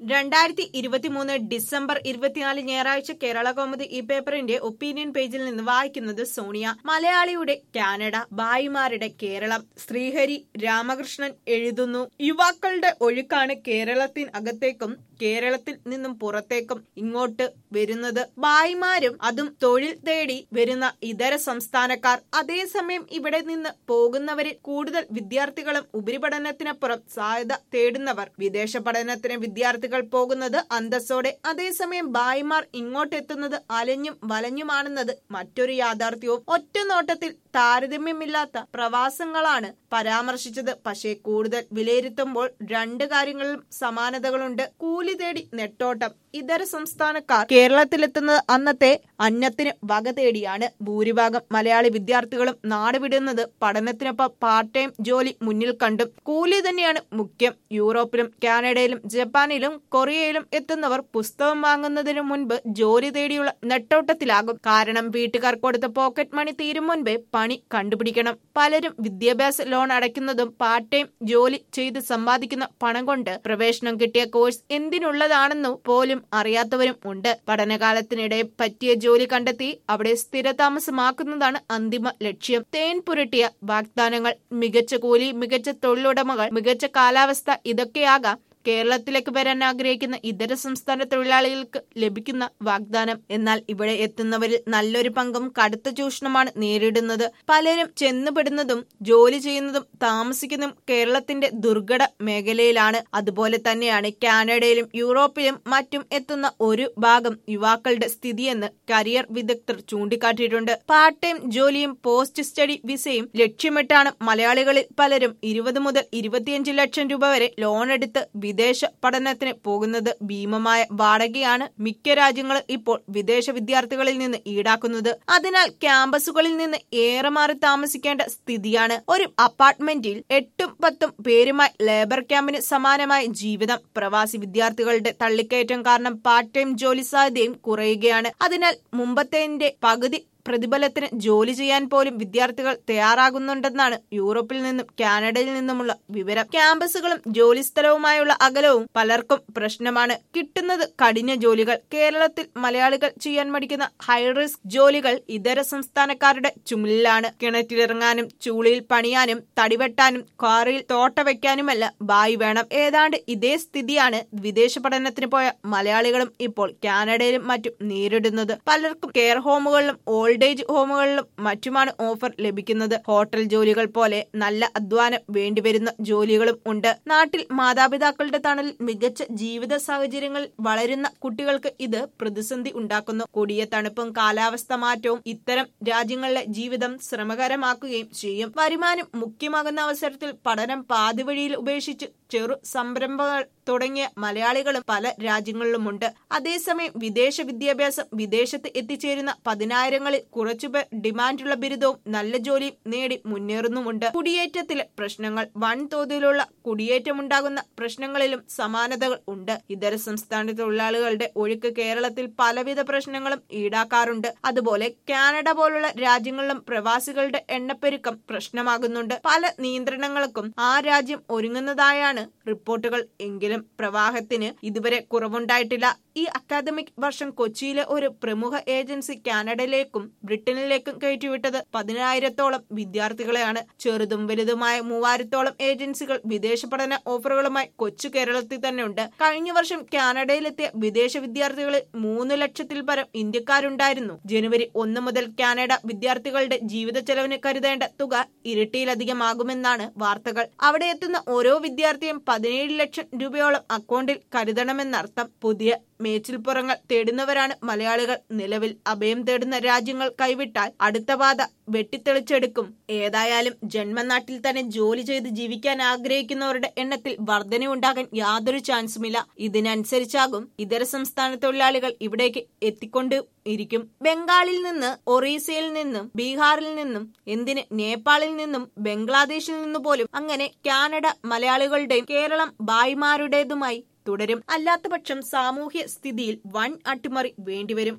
രണ്ടായിരത്തി ഇരുപത്തിമൂന്ന് ഡിസംബർ ഇരുപത്തിനാല് ഞായറാഴ്ച കേരള കൗമുദി ഈ പേപ്പറിന്റെ ഒപ്പീനിയൻ പേജിൽ നിന്ന് വായിക്കുന്നത് സോണിയ മലയാളിയുടെ കാനഡ ഭായിമാരുടെ കേരളം ശ്രീഹരി രാമകൃഷ്ണൻ എഴുതുന്നു യുവാക്കളുടെ ഒഴുക്കാണ് കേരളത്തിനകത്തേക്കും കേരളത്തിൽ നിന്നും പുറത്തേക്കും ഇങ്ങോട്ട് വരുന്നത് ഭായിമാരും അതും തൊഴിൽ തേടി വരുന്ന ഇതര സംസ്ഥാനക്കാർ അതേസമയം ഇവിടെ നിന്ന് പോകുന്നവരിൽ കൂടുതൽ വിദ്യാർത്ഥികളും ഉപരിപഠനത്തിനപ്പുറം സാധ്യത തേടുന്നവർ വിദേശ പഠനത്തിന് വിദ്യാർത്ഥികൾ പോകുന്നത് അന്തസ്സോടെ അതേസമയം ഭായിമാർ ഇങ്ങോട്ടെത്തുന്നത് അലഞ്ഞും വലഞ്ഞുമാണെന്നത് മറ്റൊരു യാഥാർത്ഥ്യവും ഒറ്റ നോട്ടത്തിൽ താരതമ്യമില്ലാത്ത പ്രവാസങ്ങളാണ് പരാമർശിച്ചത് പക്ഷേ കൂടുതൽ വിലയിരുത്തുമ്പോൾ രണ്ട് കാര്യങ്ങളിലും സമാനതകളുണ്ട് കൂലി തേടി നെട്ടോട്ടം ഇതര സംസ്ഥാനക്കാർ കേരളത്തിലെത്തുന്നത് അന്നത്തെ അന്നത്തിന് വക തേടിയാണ് ഭൂരിഭാഗം മലയാളി വിദ്യാർത്ഥികളും നാട് വിടുന്നത് പഠനത്തിനൊപ്പം പാർട്ട് ടൈം ജോലി മുന്നിൽ കണ്ടും കൂലി തന്നെയാണ് മുഖ്യം യൂറോപ്പിലും കാനഡയിലും ജപ്പാനിലും കൊറിയയിലും എത്തുന്നവർ പുസ്തകം വാങ്ങുന്നതിനു മുൻപ് ജോലി തേടിയുള്ള നെട്ടോട്ടത്തിലാകും കാരണം വീട്ടുകാർ കൊടുത്ത പോക്കറ്റ് മണി തീരും മുൻപേ പണി കണ്ടുപിടിക്കണം പലരും വിദ്യാഭ്യാസ ലോൺ അടയ്ക്കുന്നതും പാർട്ട് ടൈം ജോലി ചെയ്ത് സമ്പാദിക്കുന്ന പണം കൊണ്ട് പ്രവേശനം കിട്ടിയ കോഴ്സ് എന്തിനുള്ളതാണെന്നു പോലും അറിയാത്തവരും ഉണ്ട് പഠനകാലത്തിനിടെ പറ്റിയ ജോലി കണ്ടെത്തി അവിടെ സ്ഥിരതാമസമാക്കുന്നതാണ് അന്തിമ ലക്ഷ്യം തേൻ പുരട്ടിയ വാഗ്ദാനങ്ങൾ മികച്ച കൂലി മികച്ച തൊഴിലുടമകൾ മികച്ച കാലാവസ്ഥ ഇതൊക്കെയാകാം കേരളത്തിലേക്ക് വരാൻ ആഗ്രഹിക്കുന്ന ഇതര സംസ്ഥാന തൊഴിലാളികൾക്ക് ലഭിക്കുന്ന വാഗ്ദാനം എന്നാൽ ഇവിടെ എത്തുന്നവരിൽ നല്ലൊരു പങ്കും കടുത്ത ചൂഷണമാണ് നേരിടുന്നത് പലരും ചെന്നുപെടുന്നതും ജോലി ചെയ്യുന്നതും താമസിക്കുന്നതും കേരളത്തിന്റെ ദുർഘട മേഖലയിലാണ് അതുപോലെ തന്നെയാണ് കാനഡയിലും യൂറോപ്പിലും മറ്റും എത്തുന്ന ഒരു ഭാഗം യുവാക്കളുടെ സ്ഥിതിയെന്ന് കരിയർ വിദഗ്ധർ ചൂണ്ടിക്കാട്ടിയിട്ടുണ്ട് പാർട്ട് ടൈം ജോലിയും പോസ്റ്റ് സ്റ്റഡി വിസയും ലക്ഷ്യമിട്ടാണ് മലയാളികളിൽ പലരും ഇരുപത് മുതൽ ഇരുപത്തിയഞ്ച് ലക്ഷം രൂപ വരെ ലോൺ എടുത്ത് വിദേശ പഠനത്തിന് പോകുന്നത് ഭീമമായ വാടകയാണ് മിക്ക രാജ്യങ്ങളും ഇപ്പോൾ വിദേശ വിദ്യാർത്ഥികളിൽ നിന്ന് ഈടാക്കുന്നത് അതിനാൽ ക്യാമ്പസുകളിൽ നിന്ന് ഏറെ മാറി താമസിക്കേണ്ട സ്ഥിതിയാണ് ഒരു അപ്പാർട്ട്മെന്റിൽ എട്ടും പത്തും പേരുമായി ലേബർ ക്യാമ്പിന് സമാനമായ ജീവിതം പ്രവാസി വിദ്യാർത്ഥികളുടെ തള്ളിക്കയറ്റം കാരണം പാർട്ട് ടൈം ജോലി സാധ്യതയും കുറയുകയാണ് അതിനാൽ മുമ്പത്തെ പകുതി പ്രതിഫലത്തിന് ജോലി ചെയ്യാൻ പോലും വിദ്യാർത്ഥികൾ തയ്യാറാകുന്നുണ്ടെന്നാണ് യൂറോപ്പിൽ നിന്നും കാനഡയിൽ നിന്നുമുള്ള വിവരം ക്യാമ്പസുകളും ജോലി സ്ഥലവുമായുള്ള അകലവും പലർക്കും പ്രശ്നമാണ് കിട്ടുന്നത് കഠിന ജോലികൾ കേരളത്തിൽ മലയാളികൾ ചെയ്യാൻ മടിക്കുന്ന ഹൈ റിസ്ക് ജോലികൾ ഇതര സംസ്ഥാനക്കാരുടെ ചുമലിലാണ് കിണറ്റിലിറങ്ങാനും ചൂളിയിൽ പണിയാനും തടിവെട്ടാനും കാറിൽ തോട്ട വെക്കാനുമല്ല ബായി വേണം ഏതാണ്ട് ഇതേ സ്ഥിതിയാണ് വിദേശ പഠനത്തിന് പോയ മലയാളികളും ഇപ്പോൾ കാനഡയിലും മറ്റും നേരിടുന്നത് പലർക്കും കെയർ ഹോമുകളിലും ഓൾഡ് ഏജ് ഹോമുകളിലും മറ്റുമാണ് ഓഫർ ലഭിക്കുന്നത് ഹോട്ടൽ ജോലികൾ പോലെ നല്ല അധ്വാനം വേണ്ടിവരുന്ന ജോലികളും ഉണ്ട് നാട്ടിൽ മാതാപിതാക്കളുടെ തണലിൽ മികച്ച ജീവിത സാഹചര്യങ്ങളിൽ വളരുന്ന കുട്ടികൾക്ക് ഇത് പ്രതിസന്ധി ഉണ്ടാക്കുന്നു കൊടിയ തണുപ്പും കാലാവസ്ഥ മാറ്റവും ഇത്തരം രാജ്യങ്ങളിലെ ജീവിതം ശ്രമകരമാക്കുകയും ചെയ്യും വരുമാനം മുഖ്യമാകുന്ന അവസരത്തിൽ പഠനം പാതിവഴിയിൽ ഉപേക്ഷിച്ച് ചെറു സംരംഭങ്ങൾ തുടങ്ങിയ മലയാളികളും പല രാജ്യങ്ങളിലുമുണ്ട് അതേസമയം വിദേശ വിദ്യാഭ്യാസം വിദേശത്ത് എത്തിച്ചേരുന്ന പതിനായിരങ്ങളിൽ കുറച്ചുപേർ ഡിമാൻഡുള്ള ബിരുദവും നല്ല ജോലിയും നേടി മുന്നേറുന്നുമുണ്ട് കുടിയേറ്റത്തിലെ പ്രശ്നങ്ങൾ വൻതോതിലുള്ള കുടിയേറ്റമുണ്ടാകുന്ന പ്രശ്നങ്ങളിലും സമാനതകൾ ഉണ്ട് ഇതര സംസ്ഥാന തൊഴിലാളികളുടെ ഒഴുക്ക് കേരളത്തിൽ പലവിധ പ്രശ്നങ്ങളും ഈടാക്കാറുണ്ട് അതുപോലെ കാനഡ പോലുള്ള രാജ്യങ്ങളിലും പ്രവാസികളുടെ എണ്ണപ്പെരുക്കം പ്രശ്നമാകുന്നുണ്ട് പല നിയന്ത്രണങ്ങൾക്കും ആ രാജ്യം ഒരുങ്ങുന്നതായാണ് റിപ്പോർട്ടുകൾ എങ്കിലും പ്രവാഹത്തിന് ഇതുവരെ കുറവുണ്ടായിട്ടില്ല ഈ അക്കാദമിക് വർഷം കൊച്ചിയിലെ ഒരു പ്രമുഖ ഏജൻസി കാനഡയിലേക്കും ബ്രിട്ടനിലേക്കും കയറ്റിവിട്ടത് പതിനായിരത്തോളം വിദ്യാർത്ഥികളെയാണ് ചെറുതും വലുതുമായ മൂവായിരത്തോളം ഏജൻസികൾ വിദേശ പഠന ഓഫറുകളുമായി കൊച്ചു കേരളത്തിൽ തന്നെ ഉണ്ട് കഴിഞ്ഞ വർഷം കാനഡയിലെത്തിയ വിദേശ വിദ്യാർത്ഥികളിൽ മൂന്ന് ലക്ഷത്തിൽ പരം ഇന്ത്യക്കാരുണ്ടായിരുന്നു ജനുവരി ഒന്ന് മുതൽ കാനഡ വിദ്യാർത്ഥികളുടെ ജീവിത ചെലവിന് കരുതേണ്ട തുക ഇരട്ടിയിലധികമാകുമെന്നാണ് വാർത്തകൾ അവിടെ എത്തുന്ന ഓരോ വിദ്യാർത്ഥിയും പതിനേഴ് ലക്ഷം രൂപയോളം അക്കൗണ്ടിൽ കരുതണമെന്നർത്ഥം പുതിയ മേച്ചിൽപ്പുറങ്ങൾ തേടുന്നവരാണ് മലയാളികൾ നിലവിൽ അഭയം തേടുന്ന രാജ്യങ്ങൾ കൈവിട്ടാൽ അടുത്ത പാത വെട്ടിത്തെളിച്ചെടുക്കും ഏതായാലും ജന്മനാട്ടിൽ തന്നെ ജോലി ചെയ്ത് ജീവിക്കാൻ ആഗ്രഹിക്കുന്നവരുടെ എണ്ണത്തിൽ വർധനയുണ്ടാകാൻ യാതൊരു ചാൻസുമില്ല ഇതിനനുസരിച്ചാകും ഇതര സംസ്ഥാന തൊഴിലാളികൾ ഇവിടേക്ക് എത്തിക്കൊണ്ട് ഇരിക്കും ബംഗാളിൽ നിന്ന് ഒറീസയിൽ നിന്നും ബീഹാറിൽ നിന്നും എന്തിന് നേപ്പാളിൽ നിന്നും ബംഗ്ലാദേശിൽ നിന്നു പോലും അങ്ങനെ കാനഡ മലയാളികളുടെയും കേരളം ബായിമാരുടേതുമായി തുടരും അല്ലാത്തപക്ഷം സാമൂഹ്യ സ്ഥിതിയിൽ വൻ അട്ടിമറി വേണ്ടിവരും